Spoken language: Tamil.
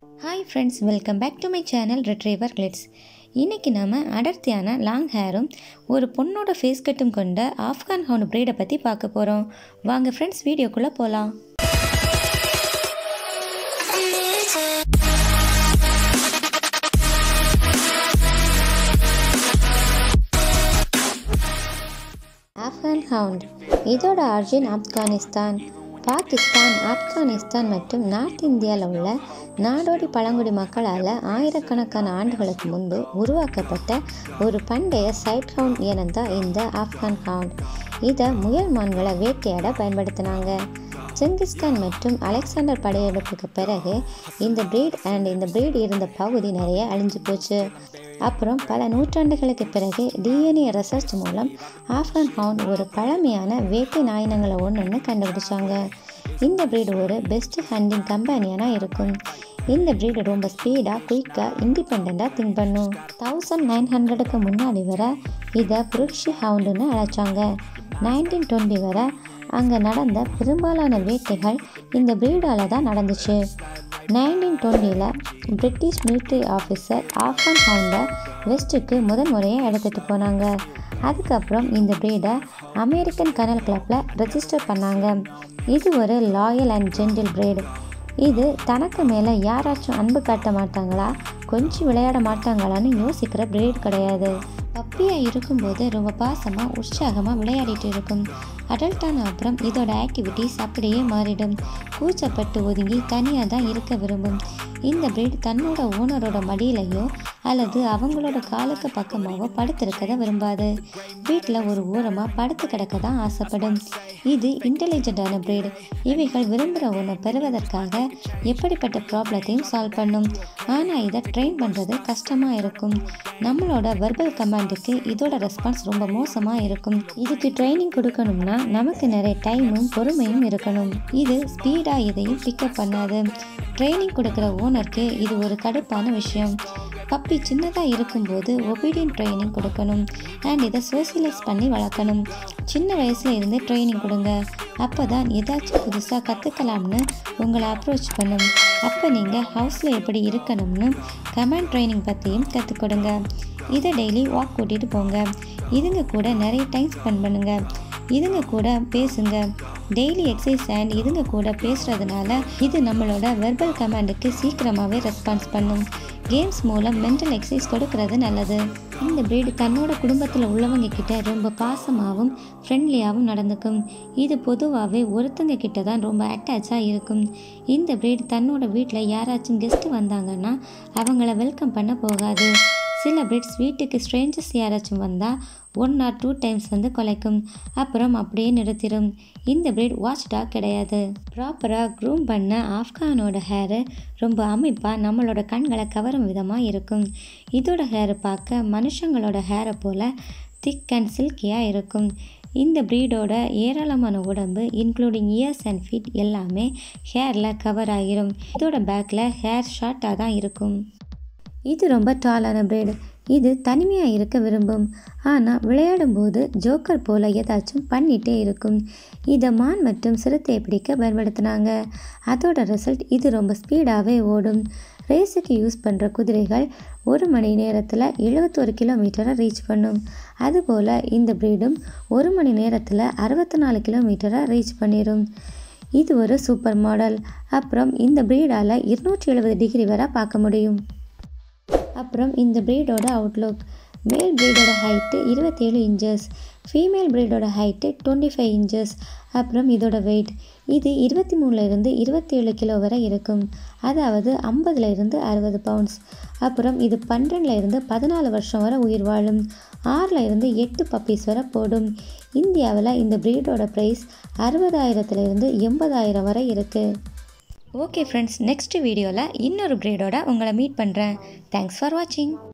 hi friends welcome back to my channel Retriever Glitz இன்றைக்கி நம்ம அடர்த்தியான லாங் ஹேரும் ஒரு பொண்ணோட ஃபேஸ் கட்டும் கொண்ட ஆஃப்கான் ஹவுண்ட் ப்ரீடை பற்றி பார்க்க போகிறோம் வாங்க ஃப்ரெண்ட்ஸ் வீடியோக்குள்ளே போகலாம் ஆப்கான் ஹவுண்ட் இதோட ஆர்ஜின் ஆப்கானிஸ்தான் பாகிஸ்தான் ஆப்கானிஸ்தான் மற்றும் நார்த் இந்தியாவில் உள்ள நாடோடி பழங்குடி மக்களால் ஆயிரக்கணக்கான ஆண்டுகளுக்கு முன்பு உருவாக்கப்பட்ட ஒரு பண்டைய சைட் ஹவுண்ட் இனம்தான் இந்த ஆப்கான் ஹவுண்ட் இதை முயல் மான்களை வேட்டையாட பயன்படுத்தினாங்க செங்கிஸ்கான் மற்றும் அலெக்சாண்டர் படையெடுப்புக்கு பிறகு இந்த பிரீட் அண்ட் இந்த பிரீட் இருந்த பகுதி நிறைய அழிஞ்சு போச்சு அப்புறம் பல நூற்றாண்டுகளுக்கு பிறகு டிஎன்ஏ ரிசர்ச் மூலம் ஆப்கான் ஹவுண்ட் ஒரு பழமையான வேட்டை நாயினங்களை ஒன்றுன்னு கண்டுபிடிச்சாங்க இந்த பிரீடு ஒரு பெஸ்ட் ஹண்டிங் கம்பெனியனாக இருக்கும் இந்த பிரீடு ரொம்ப ஸ்பீடாக குயிக்காக இண்டிபெண்ட்டாக திங்க் பண்ணும் தௌசண்ட் நைன் ஹண்ட்ரடுக்கு முன்னாடி வர இதை புருட்ஷி ஹவுண்டுன்னு அழைச்சாங்க நைன்டீன் டுவெண்ட்டி வரை அங்கே நடந்த பெரும்பாலான வேட்டைகள் இந்த பிரீடால் தான் நடந்துச்சு நைன்டீன் டுவெண்ட்டியில் பிரிட்டிஷ் மிலிட்ரி ஆஃபீஸர் ஆஃப்கான் ஹவுண்டை வெஸ்ட்டுக்கு முதன் முறையாக எடுத்துகிட்டு போனாங்க அதுக்கப்புறம் இந்த பிரீடை அமெரிக்கன் கனல் கிளப்பில் ரெஜிஸ்டர் பண்ணாங்க இது ஒரு லாயல் அண்ட் ஜென்டில் பிரீடு இது தனக்கு மேலே யாராச்சும் அன்பு காட்ட மாட்டாங்களா கொஞ்சம் விளையாட மாட்டாங்களான்னு யோசிக்கிற பிரீட் கிடையாது பப்பியாக இருக்கும்போது ரொம்ப பாசமாக உற்சாகமாக விளையாடிட்டு இருக்கும் அடல்ட்டான அப்புறம் இதோட ஆக்டிவிட்டீஸ் அப்படியே மாறிடும் கூச்சப்பட்டு ஒதுங்கி தனியாக தான் இருக்க விரும்பும் இந்த பிரீட் தன்னோட ஓனரோட மடியிலையோ அல்லது அவங்களோட காலுக்கு பக்கமாகவோ படுத்திருக்கத விரும்பாது வீட்டில் ஒரு ஓரமாக படுத்து கிடக்க தான் ஆசைப்படும் இது இன்டெலிஜென்டான பிரீடு இவைகள் விரும்புகிற ஒன்றை பெறுவதற்காக எப்படிப்பட்ட ப்ராப்ளத்தையும் சால்வ் பண்ணும் ஆனால் இதை ட்ரெயின் பண்ணுறது கஷ்டமாக இருக்கும் நம்மளோட வெர்பல் கமாண்டுக்கு இதோட ரெஸ்பான்ஸ் ரொம்ப மோசமாக இருக்கும் இதுக்கு ட்ரைனிங் கொடுக்கணும்னா நமக்கு நிறைய டைமும் பொறுமையும் இருக்கணும் இது ஸ்பீடாக இதையும் பிக்கப் பண்ணாது ட்ரைனிங் கொடுக்குற ஓனருக்கு இது ஒரு கடுப்பான விஷயம் பப்பி சின்னதாக இருக்கும்போது ஒபீடியன் ட்ரைனிங் கொடுக்கணும் அண்ட் இதை சோசியலைஸ் பண்ணி வளர்க்கணும் சின்ன வயசில் இருந்து ட்ரைனிங் கொடுங்க அப்போ தான் ஏதாச்சும் புதுசாக கற்றுக்கலாம்னு உங்களை அப்ரோச் பண்ணும் அப்போ நீங்கள் ஹவுஸில் எப்படி இருக்கணும்னு கமாண்ட் ட்ரைனிங் பற்றியும் கற்றுக் கொடுங்க இதை டெய்லி வாக் கூட்டிகிட்டு போங்க இதுங்க கூட நிறைய டைம் ஸ்பெண்ட் பண்ணுங்கள் இதுங்க கூட பேசுங்க டெய்லி எக்ஸசைஸ் அண்ட் இதுங்க கூட பேசுகிறதுனால இது நம்மளோட வெர்பல் கமாண்டுக்கு சீக்கிரமாகவே ரெஸ்பான்ஸ் பண்ணும் கேம்ஸ் மூலம் மென்டல் எக்ஸசைஸ் கொடுக்கறது நல்லது இந்த பிரீடு தன்னோட குடும்பத்தில் உள்ளவங்க கிட்ட ரொம்ப பாசமாகவும் ஃப்ரெண்ட்லியாகவும் நடந்துக்கும் இது பொதுவாகவே ஒருத்தங்க கிட்ட தான் ரொம்ப அட்டாச்சாக இருக்கும் இந்த பிரீடு தன்னோட வீட்டில் யாராச்சும் கெஸ்ட்டு வந்தாங்கன்னா அவங்கள வெல்கம் பண்ண போகாது சில பிரிட்ஸ் வீட்டுக்கு ஸ்ட்ரேஞ்சர்ஸ் யாராச்சும் வந்தால் ஒன் ஆர் டூ டைம்ஸ் வந்து கொலைக்கும் அப்புறம் அப்படியே நிறுத்திடும் இந்த பிரீட் வாட்ச் டாக் கிடையாது ப்ராப்பராக க்ரூம் பண்ண ஆப்கானோட ஹேரு ரொம்ப அமைப்பாக நம்மளோட கண்களை கவரும் விதமாக இருக்கும் இதோட ஹேரை பார்க்க மனுஷங்களோட ஹேரை போல் திக் அண்ட் சில்கியாக இருக்கும் இந்த ப்ரீடோட ஏராளமான உடம்பு இன்க்ளூடிங் இயர்ஸ் அண்ட் ஃபீட் எல்லாமே ஹேரில் கவர் ஆகிரும் இதோட பேக்கில் ஹேர் ஷார்ட்டாக தான் இருக்கும் இது ரொம்ப டாலான பிரீடு இது தனிமையாக இருக்க விரும்பும் ஆனால் விளையாடும்போது ஜோக்கர் போல் ஏதாச்சும் பண்ணிகிட்டே இருக்கும் இதை மான் மற்றும் சிறுத்தையை பிடிக்க பயன்படுத்தினாங்க அதோட ரிசல்ட் இது ரொம்ப ஸ்பீடாகவே ஓடும் ரேஸுக்கு யூஸ் பண்ணுற குதிரைகள் ஒரு மணி நேரத்தில் எழுபத்தொரு கிலோமீட்டரை ரீச் பண்ணும் அதுபோல் இந்த ப்ரீடும் ஒரு மணி நேரத்தில் அறுபத்தி நாலு கிலோமீட்டரை ரீச் பண்ணிடும் இது ஒரு சூப்பர் மாடல் அப்புறம் இந்த ப்ரீடால் இருநூற்றி எழுபது டிகிரி வரை பார்க்க முடியும் அப்புறம் இந்த ப்ரீடோட அவுட்லுக் மேல் ப்ரீடோட ஹைட்டு இருபத்தேழு இன்ச்சஸ் ஃபீமேல் ப்ரீடோட ஹைட்டு டுவெண்ட்டி ஃபைவ் இன்ச்சஸ் அப்புறம் இதோட வெயிட் இது இருபத்தி மூணுலேருந்து இருபத்தேழு கிலோ வரை இருக்கும் அதாவது ஐம்பதுல இருந்து அறுபது பவுண்ட்ஸ் அப்புறம் இது பன்னெண்டுல இருந்து பதினாலு வருஷம் வரை உயிர் வாழும் ஆறில் இருந்து எட்டு பப்பீஸ் வரை போடும் இந்தியாவில் இந்த ப்ரீடோட ப்ரைஸ் அறுபதாயிரத்துலேருந்து எண்பதாயிரம் வரை இருக்குது ஓகே ஃப்ரெண்ட்ஸ் நெக்ஸ்ட் வீடியோவில் இன்னொரு ப்ரீடோட உங்களை மீட் பண்ணுறேன் தேங்க்ஸ் ஃபார் வாட்சிங்